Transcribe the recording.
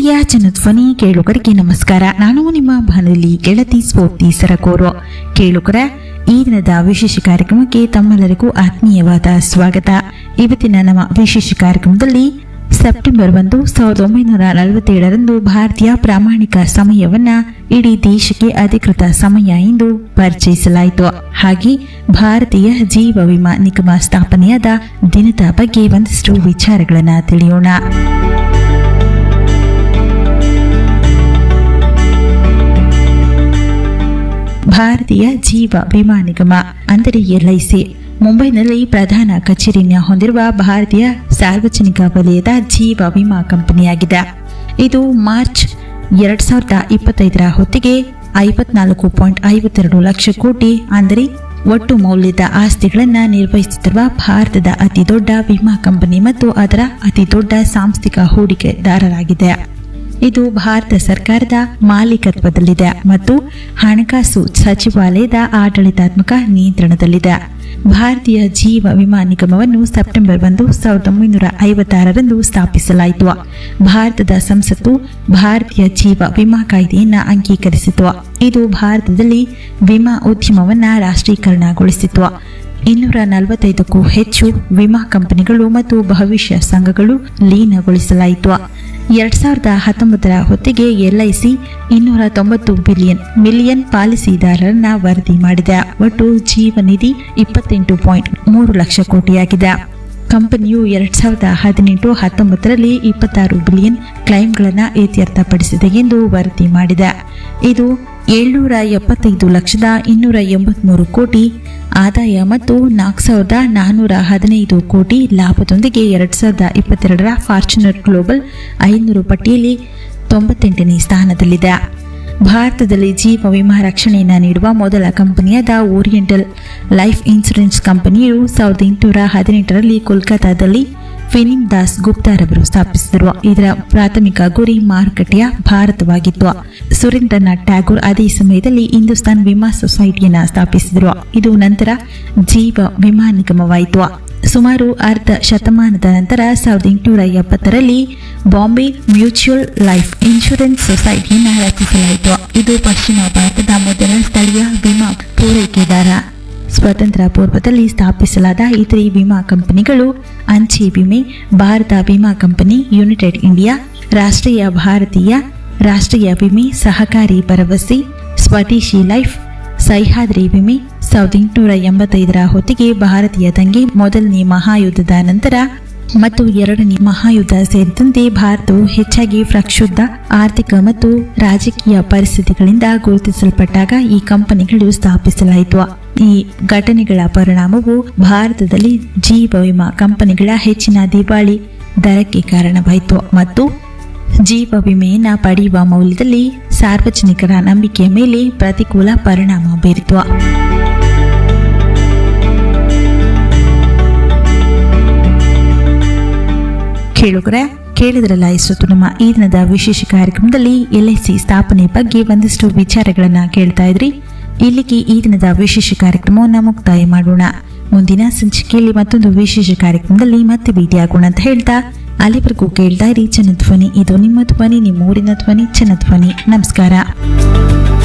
ಪ್ರೀತಿಯ ಜನಧ್ವನಿ ಕೇಳುಗರಿಗೆ ನಮಸ್ಕಾರ ನಾನು ನಿಮ್ಮ ಬಾನುಲಿ ಗೆಳತಿ ಸ್ಫೂರ್ತಿ ಸರಕೋರು ಕೇಳುಗರ ಈ ದಿನದ ವಿಶೇಷ ಕಾರ್ಯಕ್ರಮಕ್ಕೆ ತಮ್ಮೆಲ್ಲರಿಗೂ ಆತ್ಮೀಯವಾದ ಸ್ವಾಗತ ಇವತ್ತಿನ ನಮ್ಮ ವಿಶೇಷ ಕಾರ್ಯಕ್ರಮದಲ್ಲಿ ಸೆಪ್ಟೆಂಬರ್ ಒಂದು ಸಾವಿರದ ಒಂಬೈನೂರ ನಲವತ್ತೇಳರಂದು ಭಾರತೀಯ ಪ್ರಾಮಾಣಿಕ ಸಮಯವನ್ನ ಇಡೀ ದೇಶಕ್ಕೆ ಅಧಿಕೃತ ಸಮಯ ಎಂದು ಪರಿಚಯಿಸಲಾಯಿತು ಹಾಗೆ ಭಾರತೀಯ ಜೀವ ವಿಮಾ ನಿಗಮ ಸ್ಥಾಪನೆಯಾದ ದಿನದ ಬಗ್ಗೆ ಒಂದಷ್ಟು ವಿಚಾರಗಳನ್ನ ತಿಳಿಯೋಣ ಭಾರತೀಯ ಜೀವ ವಿಮಾ ನಿಗಮ ಅಂದರೆ ಎಲ್ಐಸಿ ಮುಂಬೈನಲ್ಲಿ ಪ್ರಧಾನ ಕಚೇರಿಯನ್ನು ಹೊಂದಿರುವ ಭಾರತೀಯ ಸಾರ್ವಜನಿಕ ವಲಯದ ಜೀವ ವಿಮಾ ಕಂಪನಿಯಾಗಿದೆ ಇದು ಮಾರ್ಚ್ ಎರಡ್ ಸಾವಿರದ ಇಪ್ಪತ್ತೈದರ ಹೊತ್ತಿಗೆ ಐವತ್ನಾಲ್ಕು ಪಾಯಿಂಟ್ ಐವತ್ತೆರಡು ಲಕ್ಷ ಕೋಟಿ ಅಂದರೆ ಒಟ್ಟು ಮೌಲ್ಯದ ಆಸ್ತಿಗಳನ್ನು ನಿರ್ವಹಿಸುತ್ತಿರುವ ಭಾರತದ ಅತಿ ದೊಡ್ಡ ವಿಮಾ ಕಂಪನಿ ಮತ್ತು ಅದರ ಅತಿ ದೊಡ್ಡ ಸಾಂಸ್ಥಿಕ ಹೂಡಿಕೆದಾರರಾಗಿದೆ ಇದು ಭಾರತ ಸರ್ಕಾರದ ಮಾಲೀಕತ್ವದಲ್ಲಿದೆ ಮತ್ತು ಹಣಕಾಸು ಸಚಿವಾಲಯದ ಆಡಳಿತಾತ್ಮಕ ನಿಯಂತ್ರಣದಲ್ಲಿದೆ ಭಾರತೀಯ ಜೀವ ವಿಮಾ ನಿಗಮವನ್ನು ಸೆಪ್ಟೆಂಬರ್ ಒಂದು ಸಾವಿರದ ಒಂಬೈನೂರ ಐವತ್ತಾರರಂದು ಸ್ಥಾಪಿಸಲಾಯಿತು ಭಾರತದ ಸಂಸತ್ತು ಭಾರತೀಯ ಜೀವ ವಿಮಾ ಕಾಯ್ದೆಯನ್ನ ಅಂಗೀಕರಿಸಿತು ಇದು ಭಾರತದಲ್ಲಿ ವಿಮಾ ಉದ್ಯಮವನ್ನ ರಾಷ್ಟ್ರೀಕರಣಗೊಳಿಸಿತು ಇನ್ನೂರ ನಲವತ್ತೈದಕ್ಕೂ ಹೆಚ್ಚು ವಿಮಾ ಕಂಪನಿಗಳು ಮತ್ತು ಭವಿಷ್ಯ ಸಂಘಗಳು ಲೀನಗೊಳಿಸಲಾಯಿತು ಎರಡ್ ಸಾವಿರದ ಹತ್ತೊಂಬತ್ತರ ಹೊತ್ತಿಗೆ ಎಲ್ಐಸಿ ಇನ್ನೂರ ತೊಂಬತ್ತು ಬಿಲಿಯನ್ ಮಿಲಿಯನ್ ಪಾಲಿಸಿದಾರರನ್ನ ವರದಿ ಮಾಡಿದೆ ಒಟ್ಟು ಜೀವನಿಧಿ ಇಪ್ಪತ್ತೆಂಟು ಪಾಯಿಂಟ್ ಮೂರು ಲಕ್ಷ ಕೋಟಿಯಾಗಿದೆ ಕಂಪನಿಯು ಎರಡ್ ಸಾವಿರದ ಹದಿನೆಂಟು ಹತ್ತೊಂಬತ್ತರಲ್ಲಿ ಇಪ್ಪತ್ತಾರು ಬಿಲಿಯನ್ ಕ್ಲೈಮ್ಗಳನ್ನು ಇತ್ಯರ್ಥಪಡಿಸಿದೆ ಎಂದು ವರದಿ ಮಾಡಿದೆ ಇದು ಏಳ್ನೂರ ಎಪ್ಪತ್ತೈದು ಲಕ್ಷದ ಇನ್ನೂರ ಎಂಬತ್ಮೂರು ಕೋಟಿ ಆದಾಯ ಮತ್ತು ನಾಲ್ಕು ಸಾವಿರದ ನಾನ್ನೂರ ಹದಿನೈದು ಕೋಟಿ ಲಾಭದೊಂದಿಗೆ ಎರಡ್ ಸಾವಿರದ ಇಪ್ಪತ್ತೆರಡರ ಫಾರ್ಚುನರ್ ಗ್ಲೋಬಲ್ ಐನೂರು ಪಟ್ಟಿಯಲ್ಲಿ ತೊಂಬತ್ತೆಂಟನೇ ಸ್ಥಾನದಲ್ಲಿದೆ ಭಾರತದಲ್ಲಿ ಜೀವ ವಿಮಾ ರಕ್ಷಣೆಯನ್ನು ನೀಡುವ ಮೊದಲ ಕಂಪನಿಯಾದ ಓರಿಯೆಂಟಲ್ ಲೈಫ್ ಇನ್ಶೂರೆನ್ಸ್ ಕಂಪನಿಯು ಸಾವಿರದ ಎಂಟುನೂರ ಹದಿನೆಂಟರಲ್ಲಿ ಕೋಲ್ಕತ್ತಾದಲ್ಲಿ ಫಿನಿಮ್ ದಾಸ್ ಗುಪ್ತಾರವರು ಸ್ಥಾಪಿಸಿದರು ಇದರ ಪ್ರಾಥಮಿಕ ಗುರಿ ಮಾರುಕಟ್ಟೆಯ ಭಾರತವಾಗಿತ್ತು ಸುರೇಂದ್ರನಾಥ್ ಟ್ಯಾಗೋರ್ ಅದೇ ಸಮಯದಲ್ಲಿ ಹಿಂದೂಸ್ತಾನ್ ವಿಮಾ ಸೊಸೈಟಿಯನ್ನ ಸ್ಥಾಪಿಸಿದರು ಇದು ನಂತರ ಜೀವ ವಿಮಾ ನಿಗಮವಾಯಿತು ಸುಮಾರು ಅರ್ಧ ಶತಮಾನದ ನಂತರ ಸಾವಿರದ ಎಂಟುನೂರ ಎಪ್ಪತ್ತರಲ್ಲಿ ಬಾಂಬೆ ಮ್ಯೂಚುವಲ್ ಲೈಫ್ ಇನ್ಶೂರೆನ್ಸ್ ಸೊಸೈಟಿಯನ್ನು ರಚಿಸಲಾಯಿತು ಇದು ಪಶ್ಚಿಮ ಭಾರತದ ಮೊದಲ ಸ್ಥಳೀಯ ವಿಮಾ ಪೂರೈಕೆದಾರ ಸ್ವತಂತ್ರ ಪೂರ್ವದಲ್ಲಿ ಸ್ಥಾಪಿಸಲಾದ ಇತರೆ ವಿಮಾ ಕಂಪನಿಗಳು ಅಂಚೆ ವಿಮೆ ಭಾರತ ವಿಮಾ ಕಂಪನಿ ಯುನೈಟೆಡ್ ಇಂಡಿಯಾ ರಾಷ್ಟ್ರೀಯ ಭಾರತೀಯ ರಾಷ್ಟ್ರೀಯ ವಿಮೆ ಸಹಕಾರಿ ಭರವಸೆ ಸ್ವದೇಶಿ ಲೈಫ್ ಸಹ್ಯಾದ್ರಿ ವಿಮೆ ಸಾವಿರದ ಎಂಟುನೂರ ಎಂಬತ್ತೈದರ ಹೊತ್ತಿಗೆ ಭಾರತೀಯ ದಂಗೆ ಮೊದಲನೇ ಮಹಾಯುದ್ಧದ ನಂತರ ಮತ್ತು ಎರಡನೇ ಮಹಾಯುದ್ಧ ಸೇರಿದಂತೆ ಭಾರತವು ಹೆಚ್ಚಾಗಿ ಪ್ರಕ್ಷುಬ್ಧ ಆರ್ಥಿಕ ಮತ್ತು ರಾಜಕೀಯ ಪರಿಸ್ಥಿತಿಗಳಿಂದ ಗುರುತಿಸಲ್ಪಟ್ಟಾಗ ಈ ಕಂಪನಿಗಳು ಸ್ಥಾಪಿಸಲಾಯಿತು ಈ ಘಟನೆಗಳ ಪರಿಣಾಮವು ಭಾರತದಲ್ಲಿ ಜೀವ ವಿಮಾ ಕಂಪನಿಗಳ ಹೆಚ್ಚಿನ ದಿವಾಳಿ ದರಕ್ಕೆ ಕಾರಣವಾಯಿತು ಮತ್ತು ಜೀವ ವಿಮೆಯನ್ನ ಪಡೆಯುವ ಮೌಲ್ಯದಲ್ಲಿ ಸಾರ್ವಜನಿಕರ ನಂಬಿಕೆಯ ಮೇಲೆ ಪ್ರತಿಕೂಲ ಪರಿಣಾಮ ಬೀರಿತು ಕೇಳುಗರೆ ಕೇಳಿದ್ರಲ್ಲ ಇಷ್ಟೊತ್ತು ನಮ್ಮ ಈ ದಿನದ ವಿಶೇಷ ಕಾರ್ಯಕ್ರಮದಲ್ಲಿ ಎಲ್ಐಸಿ ಸ್ಥಾಪನೆ ಬಗ್ಗೆ ಒಂದಷ್ಟು ವಿಚಾರಗಳನ್ನ ಕೇಳ್ತಾ ಇದ್ರಿ ಇಲ್ಲಿಗೆ ಈ ದಿನದ ವಿಶೇಷ ಕಾರ್ಯಕ್ರಮವನ್ನು ಮುಕ್ತಾಯ ಮಾಡೋಣ ಮುಂದಿನ ಸಂಚಿಕೆಯಲ್ಲಿ ಮತ್ತೊಂದು ವಿಶೇಷ ಕಾರ್ಯಕ್ರಮದಲ್ಲಿ ಮತ್ತೆ ಭೇಟಿಯಾಗೋಣ ಅಂತ ಹೇಳ್ತಾ ಅಲ್ಲಿವರೆಗೂ ಕೇಳ್ತಾ ಇರಿ ಜನಧ್ವನಿ ಇದು ನಿಮ್ಮ ಧ್ವನಿ ನಿಮ್ಮ ಊರಿನ ಧ್ವನಿ ಜನಧ್ವನಿ ನಮಸ್ಕಾರ